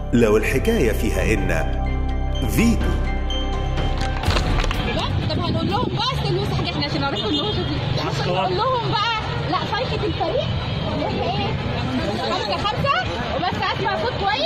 لو الحكاية فيها إن فيتو لا طب هنقول لهم بقى استنوا بس حاجه احنا عشان نعرفوا ان هو شاطرين ممكن نقول لهم بقى لا فايته الفريق اللي هي ايه خمسة خمسة وبس اسمع صوت كويس